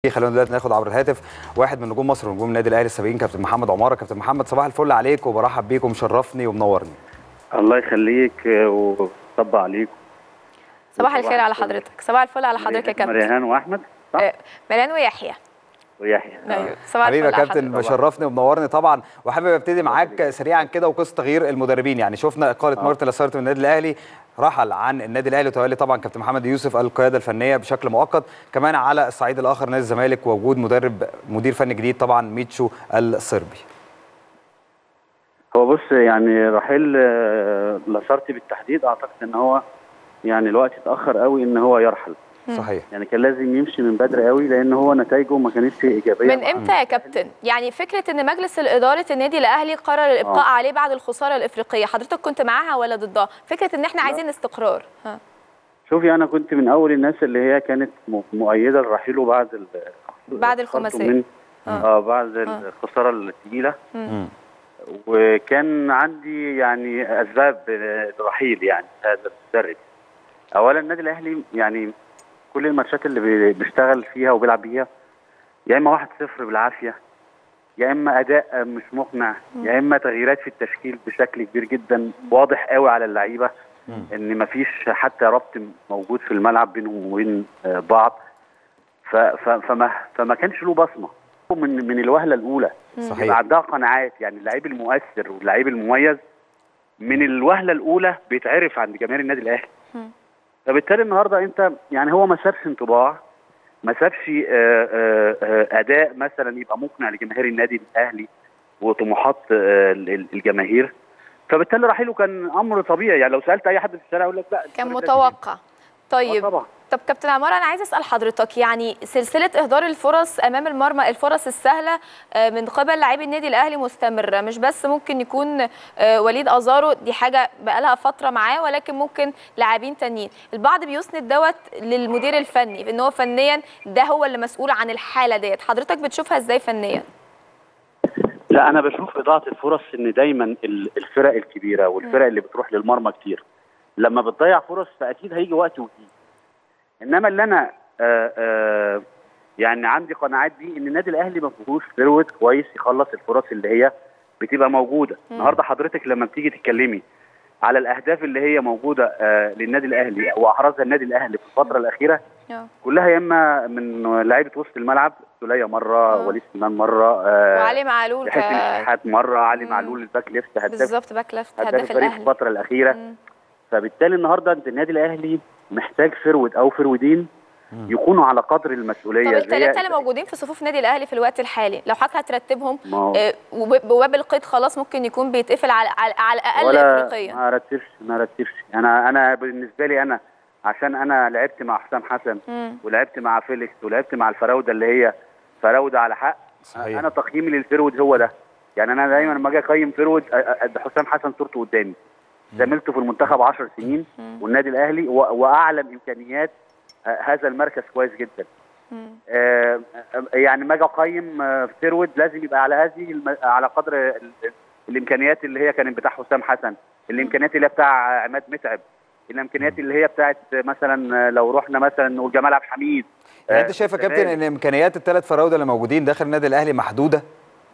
خلونا دلوقتي ناخد عبر الهاتف واحد من نجوم مصر ونجوم النادي الاهلي السابقين كابتن محمد عماره كابتن محمد صباح الفل عليك وبرحب بيك ومشرفني ومنورني الله يخليك وصب عليك صباح الخير على حضرتك صباح الفل على حضرتك يا كابتن مريهان واحمد صح آه، ملان ويحيى ويحيى ايوه صباح حبيبي يا الفل على كابتن حضرتك مشرفني ومنورني طبعا وحابب ابتدي معاك سريعا كده وقصه تغيير المدربين يعني شفنا اقاله آه. مارتن لاسارت من النادي الاهلي رحل عن النادي الاهلي وتولي طبعا كابتن محمد يوسف القياده الفنيه بشكل مؤقت كمان على الصعيد الاخر نادي الزمالك ووجود مدرب مدير فني جديد طبعا ميتشو الصربي هو بص يعني رحيل آه، لاسارتي بالتحديد اعتقد ان هو يعني الوقت اتاخر قوي ان هو يرحل صحيح يعني كان لازم يمشي من بدري قوي لان هو نتائجه ما كانتش ايجابيه من امتى يا كابتن يعني فكره ان مجلس الاداره النادي الاهلي قرر الابقاء آه. عليه بعد الخساره الافريقيه حضرتك كنت معاها ولا ضدها فكره ان احنا عايزين استقرار ها. شوفي انا كنت من اول الناس اللي هي كانت م- مؤيده لرحيله بعد ال بعد خسارته الخماسية. من- آه. اه بعد الخساره الثقيله مم. وكان عندي يعني اسباب الرحيل يعني هذا المدرب اولا النادي الاهلي يعني كل الماتشات اللي بي- بيشتغل فيها وبيلعب بيها يا اما 1-0 بالعافيه يا اما اداء مش مقنع يا اما تغييرات في التشكيل بشكل كبير جدا واضح قوي على اللعيبه مم. ان مفيش حتى ربط موجود في الملعب بينهم وبين آه، بعض ف- ف- فما فما كانش له بصمه من من الوهله الاولى يبقى صحيح عندها قناعات يعني اللعيب المؤثر واللعيب المميز من الوهله الاولى بيتعرف عند جماهير النادي الاهلي مم. فبالتالي النهارده انت يعني هو ما سابش انطباع ما سابش آه، آه، آه، اداء مثلا يبقى مقنع لجماهير النادي الاهلي وطموحات آه، ال- الجماهير فبالتالي رحيله كان امر طبيعي يعني لو سالت اي حد في الشارع يقول لك لا كان الراجل ده متوقع آه طيب طبعا طب كابتن عمار انا عايز اسال حضرتك يعني سلسله اهدار الفرص امام المرمى الفرص السهله آه، من قبل لاعبي النادي الاهلي مستمره مش بس ممكن يكون آه، وليد ازارو دي حاجه بقالها فتره معاه ولكن ممكن لاعبين تانيين البعض بيسند دوت للمدير الفني ان هو فنيا ده هو اللي مسؤول عن الحاله ديت حضرتك بتشوفها ازاي فنيا لا انا بشوف اضاعه الفرص ان دايما ال- الفرق الكبيره والفرق اللي بتروح للمرمى كتير لما بتضيع فرص فاكيد هيجي وقت وتيجي انما اللي انا آآ آآ يعني عندي قناعات دي ان النادي الاهلي ما فيهوش فيرود كويس يخلص الفرص اللي هي بتبقى موجوده مم. النهارده حضرتك لما بتيجي تتكلمي على الاهداف اللي هي موجوده آه، للنادي الاهلي واحرزها النادي الاهلي في الفتره الاخيره آه. كلها يا اما من لعيبه وسط الملعب سوليه مره آه. وليد سليمان مره آه، وعلي معلول ك... حسين الشحات مره علي مم. معلول الباك ليفت هداف بالظبط باك ليفت هداف هداف الفريق في الاهلي الفتره الاخيره مم. فبالتالي النهارده انت النادي الاهلي محتاج فرود او فرودين مم. يكونوا على قدر المسؤوليه طب زي- الثلاثه اللي موجودين في صفوف النادي الاهلي في الوقت الحالي لو حضرتك هترتبهم ما هو آه، وب- بواب القيد خلاص ممكن يكون بيتقفل على على, على الاقل ولا افريقيا ما رتبش ما رتبش انا انا بالنسبه لي انا عشان انا لعبت مع حسام حسن مم. ولعبت مع فيليكس ولعبت مع الفراوده اللي هي فراوده على حق صحيح انا تقييمي للفرود هو ده يعني انا دايما لما اجي اقيم فرود أ- أ- حسام حسن صورته قدامي زميلته في المنتخب 10 سنين مم. والنادي الاهلي و- واعلم امكانيات آه، هذا المركز كويس جدا مم. آه، آه، يعني ما اجي اقيم آه، فيرود لازم يبقى على هذه الم- على قدر ال- ال- الامكانيات اللي هي كانت بتاع حسام حسن الامكانيات اللي هي بتاع عماد متعب الامكانيات اللي هي بتاعت مثلا آه، لو رحنا مثلا نقول جمال عبد الحميد يعني آه، انت شايف يا تمام. كابتن ان امكانيات الثلاث فراوده اللي موجودين داخل النادي الاهلي محدوده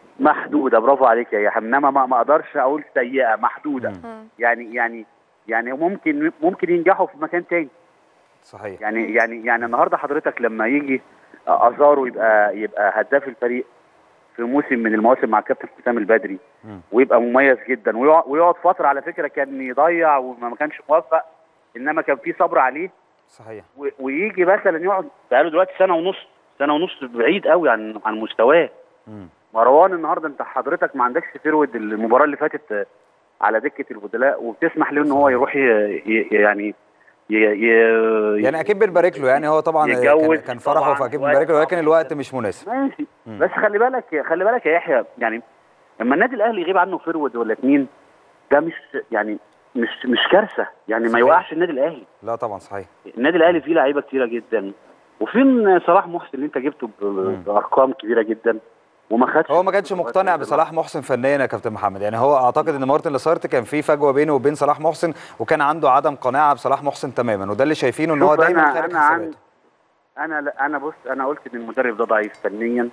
محدوده برافو عليك يا يحيى انما ما ما اقدرش اقول سيئه محدوده مم. مم. يعني يعني يعني ممكن ممكن ينجحوا في مكان تاني صحيح يعني يعني يعني النهارده حضرتك لما يجي ازارو يبقى يبقى هداف الفريق في موسم من المواسم مع الكابتن حسام البدري مم. ويبقى مميز جدا ويقعد, ويقعد فتره على فكره كان يضيع وما ما كانش موفق انما كان في صبر عليه صحيح و- ويجي مثلا يقعد بقاله دلوقتي سنه ونص سنه ونص بعيد قوي عن عن مستواه مم. مروان النهارده انت حضرتك ما عندكش فيرود المباراه اللي فاتت آه، على دكه البدلاء وبتسمح له ان هو يروح ي... ي... يعني ي... ي... يعني اكيد بنبارك له يعني هو طبعا كان, يتجوز كان فرحه طبعاً فاكيد وقت بنبارك له ولكن صعب الوقت جداً. مش مناسب ماشي مم. بس خلي بالك خلي بالك يا يحيى يعني لما النادي الاهلي يغيب عنه فيرود ولا اتنين ده مش يعني مش مش كارثه يعني ما صحيح. يوقعش النادي الاهلي لا طبعا صحيح النادي الاهلي فيه لعيبه كتيره جدا وفين صلاح محسن اللي انت جبته ب- مم. بارقام كبيره جدا وما خدش هو ما كانش مقتنع بصلاح محسن فنيا يا كابتن محمد يعني هو اعتقد ان مارتن لاسارت كان في فجوه بينه وبين صلاح محسن وكان عنده عدم قناعه بصلاح محسن تماما وده اللي شايفينه ان هو شوف دايما أنا- خارج أنا عن- حساباته انا انا بص انا قلت ان المدرب ده ضعيف فنيا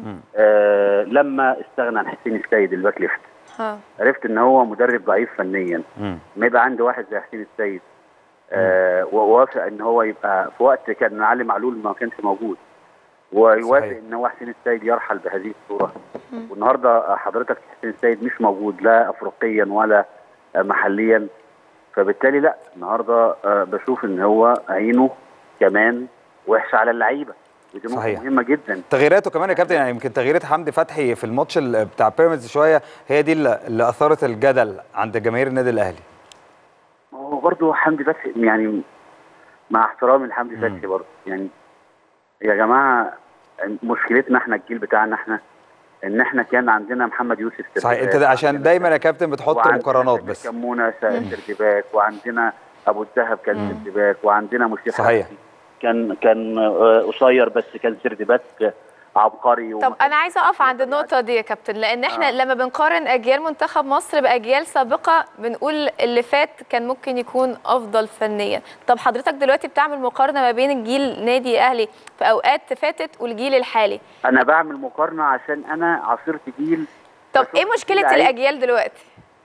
آه لما استغنى عن حسين السيد الباك ليفت ها عرفت ان هو مدرب ضعيف فنيا مم. ما يبقى عندي واحد زي حسين السيد آه ووافق ان هو يبقى في وقت كان علي معلول ما كانش موجود ويوافق صحيح. ان هو حسين السيد يرحل بهذه الصوره والنهارده حضرتك حسين السيد مش موجود لا افريقيا ولا آه، محليا فبالتالي لا النهارده آه، بشوف ان هو عينه كمان وحشه على اللعيبه ودي نقطه صحيح. مهمه جدا تغييراته كمان يا كابتن يعني يمكن تغييرات حمدي فتحي في الماتش ال- بتاع بيراميدز شويه هي دي اللي اللي اثارت الجدل عند جماهير النادي الاهلي هو برضه حمدي فتحي يعني مع احترامي لحمدي مم. فتحي برضه يعني يا جماعه مشكلتنا احنا الجيل بتاعنا احنا ان احنا كان عندنا محمد يوسف صحيح انت سردباك، ده عشان وعندنا دايما يا كابتن بتحط وعندنا مقارنات سمير بس كمونه سردباك وعندنا ابو الذهب كان سردباك وعندنا مشير صحيح. حنفي كان كان آه، قصير بس كان سردباك عبقري طب وما انا عايزه اقف عند النقطه دي يا كابتن لان احنا آه. لما بنقارن اجيال منتخب مصر باجيال سابقه بنقول اللي فات كان ممكن يكون افضل فنيا طب حضرتك دلوقتي بتعمل مقارنه ما بين الجيل نادي اهلي في اوقات فاتت والجيل الحالي انا بعمل مقارنه عشان انا عاصرت جيل طب بشوف ايه مشكله لعيب- الاجيال دلوقتي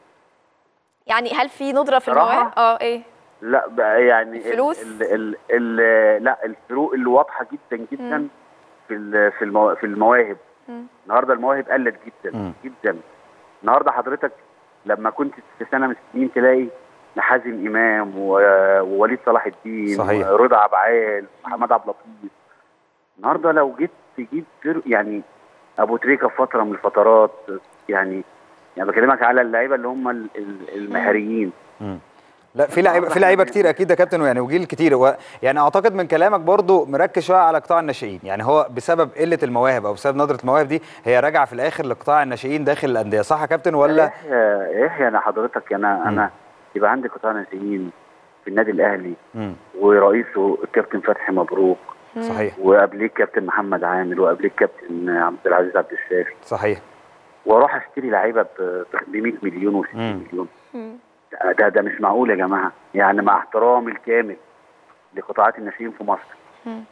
يعني هل في ندره في صراحة؟ المواهب اه ايه لا بقى يعني ال- الفلوس؟ ال ال ال لا الفروق اللي واضحه جدا جدا مم. في ال- في المو في المواهب مم. النهارده المواهب قلت جدا مم. جدا النهارده حضرتك لما كنت في سنه من السنين تلاقي حازم امام و- ووليد صلاح الدين صحيح. ورضا عبعال وحماد عبد اللطيف النهارده لو جيت تجيب فرق يعني ابو تريكه في فتره من الفترات يعني يعني بكلمك على اللعيبه اللي هم ال- ال- المهاريين مم. لا في لعيبه في لعيبه كتير اكيد يا كابتن يعني وجيل كتير و يعني اعتقد من كلامك برضو مركز شويه على قطاع الناشئين يعني هو بسبب قله المواهب او بسبب ندره المواهب دي هي راجعه في الاخر لقطاع الناشئين داخل الانديه صح يا كابتن ولا يحيى يحيى انا حضرتك انا انا يبقى عندي قطاع ناشئين في النادي الاهلي مم. ورئيسه الكابتن فتحي مبروك صحيح وقبليه الكابتن محمد عامر وقبليه الكابتن عبد العزيز عبد الشافي صحيح واروح اشتري لعيبه ب 100 مليون و60 مم. مليون مم. ده- ده ده مش معقول يا جماعه يعني مع احترامي الكامل لقطاعات الناشئين في مصر مم.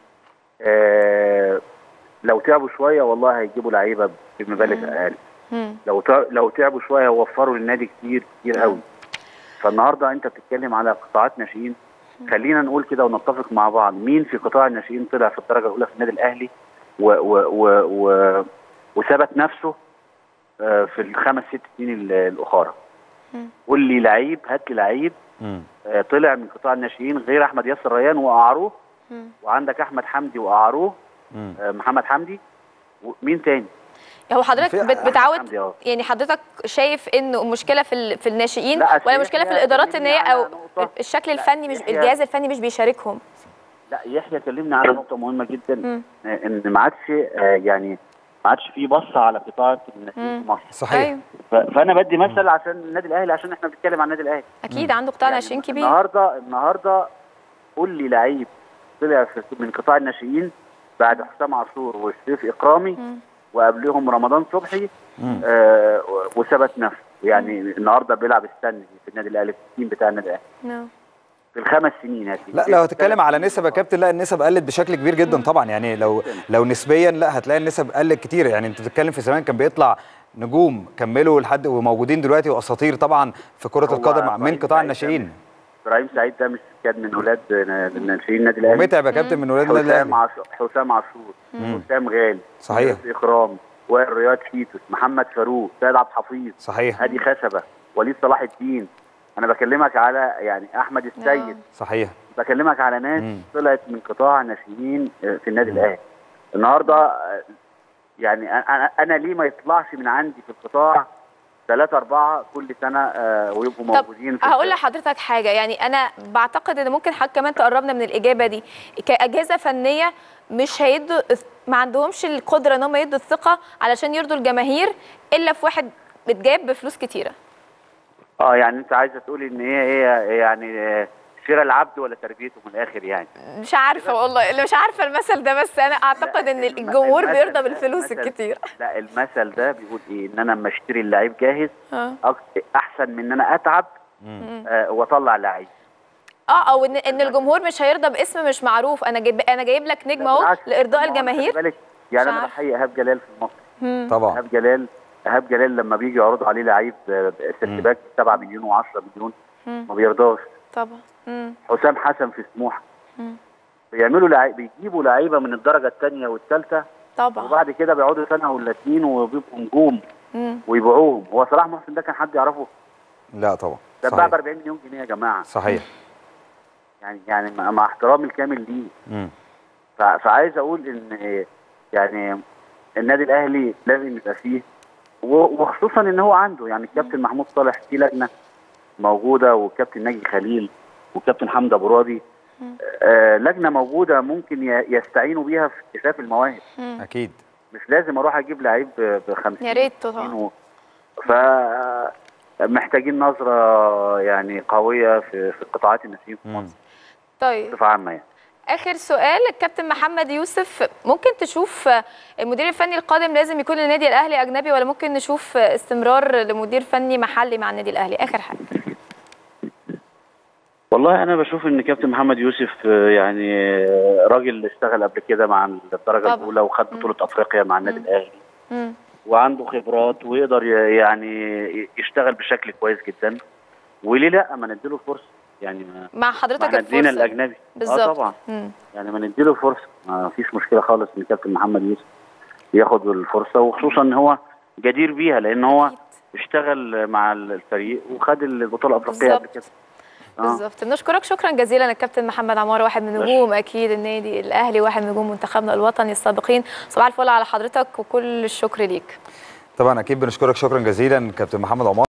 آه لو تعبوا شويه والله هيجيبوا لعيبه بمبالغ اقل مم. لو تع- لو تعبوا شويه هيوفروا للنادي كتير كتير قوي فالنهارده انت بتتكلم على قطاعات ناشئين خلينا نقول كده ونتفق مع بعض مين في قطاع الناشئين طلع في الدرجه الاولى في النادي الاهلي و و و و وثبت نفسه آه، في الخمس ست سنين ال- الاخرى مم. قول لي لعيب هات لي لعيب مم. آه، طلع من قطاع الناشئين غير احمد ياسر ريان واعاروه مم. وعندك احمد حمدي واعاروه مم. آه، محمد حمدي ومين تاني هو حضرتك في- بت- بتعود حمدي، اه. يعني حضرتك شايف انه المشكله في ال- في الناشئين لا، أصل ولا المشكله في يحيى الادارات ان هي كلمني او على نقطة. الشكل لا، الفني مش يحيى- الجهاز الفني مش بيشاركهم لا يحيى كلمنا على نقطه مهمه جدا مم. آه، ان ما عادش آه، يعني ما عادش في بصه على قطاع الناشئين مم. في مصر صحيح ايوه ف- فانا بدي مثل عشان النادي الاهلي عشان احنا بنتكلم عن النادي الاهلي اكيد عنده قطاع يعني ناشئين كبير النهارده النهارده قول لي لعيب طلع في- من قطاع الناشئين بعد حسام عاشور وشريف اكرامي مم. وقبلهم رمضان صبحي مم. آه وثبت نفسه يعني النهارده بيلعب السني في النادي الاهلي في التيم بتاع النادي الاهلي نعم. في الخمس سنين هاتي لا لو هتتكلم على نسب يا كابتن لا النسب قلت بشكل كبير جدا طبعا يعني لو لو نسبيا لا هتلاقي النسب قلت كتير يعني انت بتتكلم في زمان كان بيطلع نجوم كملوا لحد وموجودين دلوقتي واساطير طبعا في كره هو القدم مع- من إبراهيم قطاع سعيد الناشئين ابراهيم سعيد ده مش كان من اولاد ناشئين النادي الاهلي ومتعب يا كابتن من ولاد النادي حسام الاهلي عاشور حسام عاشور حسام غالي صحيح. يوسف اكرام وائل رياض شيتوس محمد فاروق سيد عبد الحفيظ صحيح هادي خشبه وليد صلاح الدين انا بكلمك على يعني احمد السيد صحيح بكلمك على ناس مم. طلعت من قطاع ناشئين آه، في النادي الاهلي النهارده آه، يعني انا انا ليه ما يطلعش من عندي في القطاع ثلاثة أربعة كل سنة آه، ويبقوا طب موجودين في هقول الفرق. لحضرتك حاجه يعني انا بعتقد ان ممكن حضرتك كمان تقربنا من الاجابه دي كاجهزه فنيه مش هيدوا ما عندهمش القدره ان هم يدوا الثقه علشان يرضوا الجماهير الا في واحد بتجاب بفلوس كتيره اه يعني انت عايزه تقولي ان هي هي يعني آه، شراء العبد ولا تربيته من الاخر يعني مش عارفه والله اللي مش عارفه المثل ده بس انا اعتقد ان الم- الجمهور المثل بيرضى ده- بالفلوس المثل- الكتير لا المثل ده بيقول ايه ان انا لما اشتري اللعيب جاهز اه أك- احسن من ان انا اتعب مم. آه واطلع لعيب اه او ان ان الجمهور مش هيرضى باسم مش معروف انا جايب انا جايب لك نجم اهو بالعكس. لارضاء ما هو خلي الجماهير بالك، يعني مش انا عارف. بحيي ايهاب جلال في المصري طبعا ايهاب جلال ايهاب جلال لما بيجي يعرضوا عليه لعيب آه، سيرتباك 7 مليون و10 مليون مم. ما بيرضاش طبعا مم. حسام حسن في سموحه مم. بيعملوا لعيب بيجيبوا لعيبه من الدرجه الثانيه والثالثه طبعا وبعد كده بيقعدوا سنه ولا اتنين وبيبقوا نجوم مم. ويبيعوهم هو صلاح محسن ده كان حد يعرفه لا طبعا ده اتباع ب صحيح 40 مليون جنيه يا جماعه صحيح يعني يعني مع مع احترامي الكامل ليه مم. ف- فعايز اقول ان يعني النادي الاهلي لازم يبقى فيه و- وخصوصا ان هو عنده يعني الكابتن محمود صالح في لجنه موجوده والكابتن ناجي خليل والكابتن حمدي ابو راضي آه لجنه موجوده ممكن ي- يستعينوا بيها في اكتشاف المواهب اكيد مش لازم اروح اجيب لعيب ب 50 يا ريت طبعا و... ف محتاجين نظره يعني قويه في في قطاعات الناشئين في مم. مصر طيب بصفه عامه يعني اخر سؤال الكابتن محمد يوسف ممكن تشوف المدير الفني القادم لازم يكون للنادي الاهلي اجنبي ولا ممكن نشوف استمرار لمدير فني محلي مع النادي الاهلي اخر حاجه والله انا بشوف ان كابتن محمد يوسف آه، يعني آه، راجل اشتغل قبل كده مع الدرجه طبعا. الاولى وخد بطوله افريقيا مع النادي مم. الاهلي مم. وعنده خبرات ويقدر ي- يعني يشتغل بشكل كويس جدا وليه لا ما نديله فرصه يعني ما مع ما حضرتك احنا ادينا الفرصه الاجنبي بالظبط اه طبعا مم. يعني ما نديله فرصه ما فيش مشكله خالص ان كابتن محمد يوسف ياخد الفرصه وخصوصا ان هو جدير بيها لان هو أكيد. اشتغل مع الفريق وخد البطوله الافريقيه قبل بالظبط. كده آه. بالظبط بنشكرك شكرا جزيلا الكابتن محمد عمار واحد من نجوم اكيد النادي الاهلي واحد من نجوم منتخبنا الوطني السابقين صباح الفل على حضرتك وكل الشكر ليك طبعا اكيد بنشكرك شكرا جزيلا كابتن محمد عمار